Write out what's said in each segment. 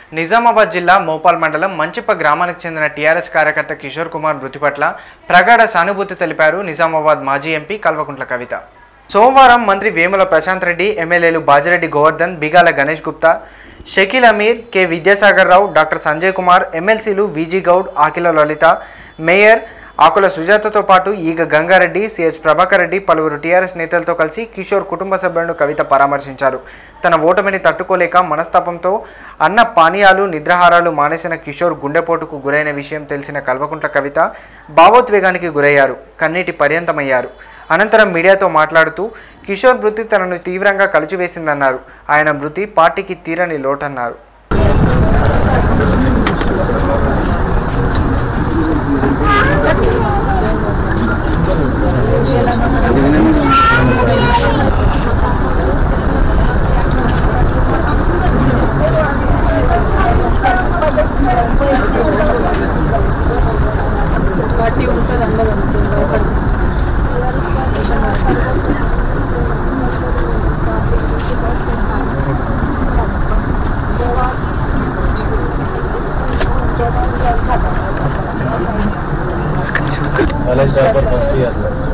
నిజామాబాద్ జిల్లా మోపాల్ మండలం మంచిప గ్రామానికి చెందిన టీఆర్ఎస్ కార్యకర్త కిషోర్ కుమార్ మృతి పట్ల ప్రగాఢ సానుభూతి తెలిపారు నిజామాబాద్ మాజీ ఎంపీ కల్వకుంట్ల కవిత సోమవారం మంత్రి వేముల ప్రశాంత్ రెడ్డి ఎమ్మెల్యేలు బాజిరెడ్డి గోవర్ధన్ బిగాల గణేష్ గుప్తా షకీల్ అమీర్ కె విద్యాసాగర్ రావు డాక్టర్ సంజయ్ కుమార్ ఎమ్మెల్సీలు విజీ గౌడ్ ఆకిల లలిత మేయర్ ఆకుల సుజాతతో పాటు ఈగ గంగారెడ్డి సిహెచ్ ప్రభాకర్ రెడ్డి పలువురు టీఆర్ఎస్ నేతలతో కలిసి కిషోర్ కుటుంబ సభ్యులను కవిత పరామర్శించారు తన ఓటమిని తట్టుకోలేక మనస్తాపంతో అన్న పానీయాలు నిద్రాహారాలు మానేసిన కిషోర్ గుండెపోటుకు గురైన విషయం తెలిసిన కల్వకుంట్ల కవిత భావోద్వేగానికి గురయ్యారు కన్నీటి పర్యంతమయ్యారు అనంతరం మీడియాతో మాట్లాడుతూ కిషోర్ మృతి తనను తీవ్రంగా కలిచివేసిందన్నారు ఆయన మృతి పార్టీకి తీరని లోటన్నారు పార్టీ ఉంటుంది అందరూ కాలేజ్ టాపర్ ఫస్ట్ ఇయర్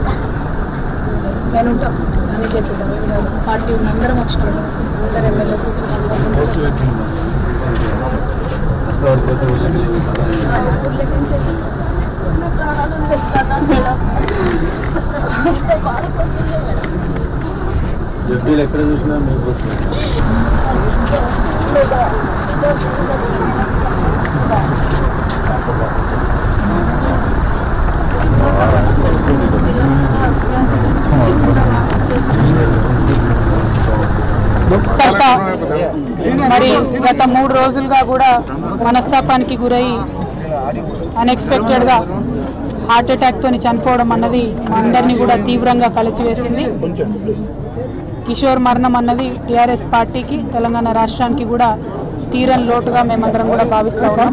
నేను ఉంటాం అని చెప్పాను పార్టీ ఉంది అందరం వచ్చినాం అందరు ఎమ్మెల్యేస్ వచ్చినాం జడ్డీలు ఎక్కడ చూసినా మీకు వస్తుంది గత మరి గత మూడు రోజులుగా కూడా మనస్తాపానికి గురై అన్ఎక్స్పెక్టెడ్గా హార్ట్ అటాక్తో చనిపోవడం అన్నది మా అందరినీ కూడా తీవ్రంగా కలిచివేసింది కిషోర్ మరణం అన్నది టీఆర్ఎస్ పార్టీకి తెలంగాణ రాష్ట్రానికి కూడా తీరని లోటుగా మేమందరం కూడా భావిస్తా ఉన్నాం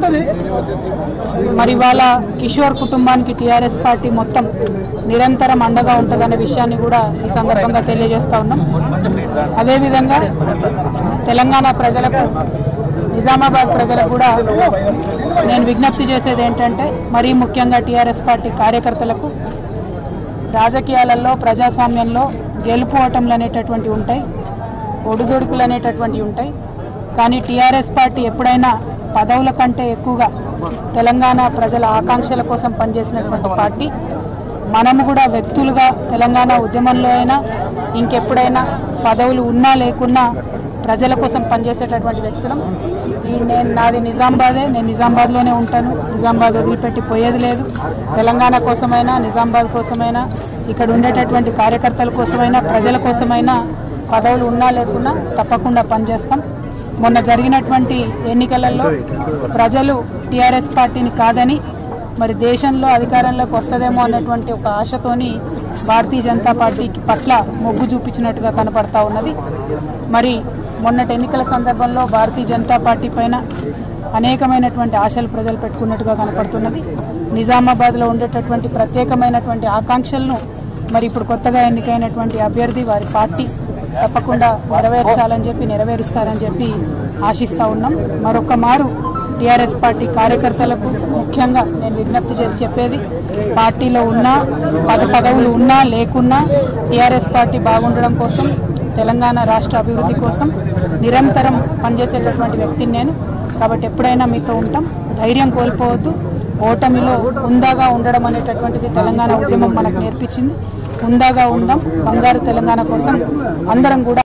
మరి వాళ్ళ కిషోర్ కుటుంబానికి టీఆర్ఎస్ పార్టీ మొత్తం నిరంతరం అండగా ఉంటుందనే విషయాన్ని కూడా ఈ సందర్భంగా తెలియజేస్తా ఉన్నాం అదేవిధంగా తెలంగాణ ప్రజలకు నిజామాబాద్ ప్రజలకు కూడా నేను విజ్ఞప్తి చేసేది ఏంటంటే మరీ ముఖ్యంగా టీఆర్ఎస్ పార్టీ కార్యకర్తలకు రాజకీయాలలో ప్రజాస్వామ్యంలో గెలుపు ఓటములు అనేటటువంటివి ఉంటాయి ఒడిదొడుకులు అనేటటువంటివి ఉంటాయి కానీ టీఆర్ఎస్ పార్టీ ఎప్పుడైనా పదవుల కంటే ఎక్కువగా తెలంగాణ ప్రజల ఆకాంక్షల కోసం పనిచేసినటువంటి పార్టీ మనము కూడా వ్యక్తులుగా తెలంగాణ ఉద్యమంలో అయినా ఇంకెప్పుడైనా పదవులు ఉన్నా లేకున్నా ప్రజల కోసం పనిచేసేటటువంటి వ్యక్తులం ఈ నేను నాది నిజామాబాదే నేను నిజామాబాద్లోనే ఉంటాను నిజామాబాద్ వదిలిపెట్టి పోయేది లేదు తెలంగాణ కోసమైనా నిజామాబాద్ కోసమైనా ఇక్కడ ఉండేటటువంటి కార్యకర్తల కోసమైనా ప్రజల కోసమైనా పదవులు ఉన్నా లేకున్నా తప్పకుండా పనిచేస్తాం మొన్న జరిగినటువంటి ఎన్నికలలో ప్రజలు టీఆర్ఎస్ పార్టీని కాదని మరి దేశంలో అధికారంలోకి వస్తుందేమో అన్నటువంటి ఒక ఆశతోని భారతీయ జనతా పార్టీకి పట్ల మొగ్గు చూపించినట్టుగా కనపడతా ఉన్నది మరి మొన్నటి ఎన్నికల సందర్భంలో భారతీయ జనతా పార్టీ పైన అనేకమైనటువంటి ఆశలు ప్రజలు పెట్టుకున్నట్టుగా కనపడుతున్నది నిజామాబాద్లో ఉండేటటువంటి ప్రత్యేకమైనటువంటి ఆకాంక్షలను మరి ఇప్పుడు కొత్తగా ఎన్నికైనటువంటి అభ్యర్థి వారి పార్టీ తప్పకుండా నెరవేర్చాలని చెప్పి నెరవేరుస్తారని చెప్పి ఆశిస్తూ ఉన్నాం మరొక మారు టీఆర్ఎస్ పార్టీ కార్యకర్తలకు ముఖ్యంగా నేను విజ్ఞప్తి చేసి చెప్పేది పార్టీలో ఉన్నా పద పదవులు ఉన్నా లేకున్నా టీఆర్ఎస్ పార్టీ బాగుండడం కోసం తెలంగాణ రాష్ట్ర అభివృద్ధి కోసం నిరంతరం పనిచేసేటటువంటి వ్యక్తిని నేను కాబట్టి ఎప్పుడైనా మీతో ఉంటాం ధైర్యం కోల్పోవద్దు ఓటమిలో ఉందాగా ఉండడం అనేటటువంటిది తెలంగాణ ఉద్యమం మనకు నేర్పించింది ఉందాగా ఉందాం బంగారు తెలంగాణ కోసం అందరం కూడా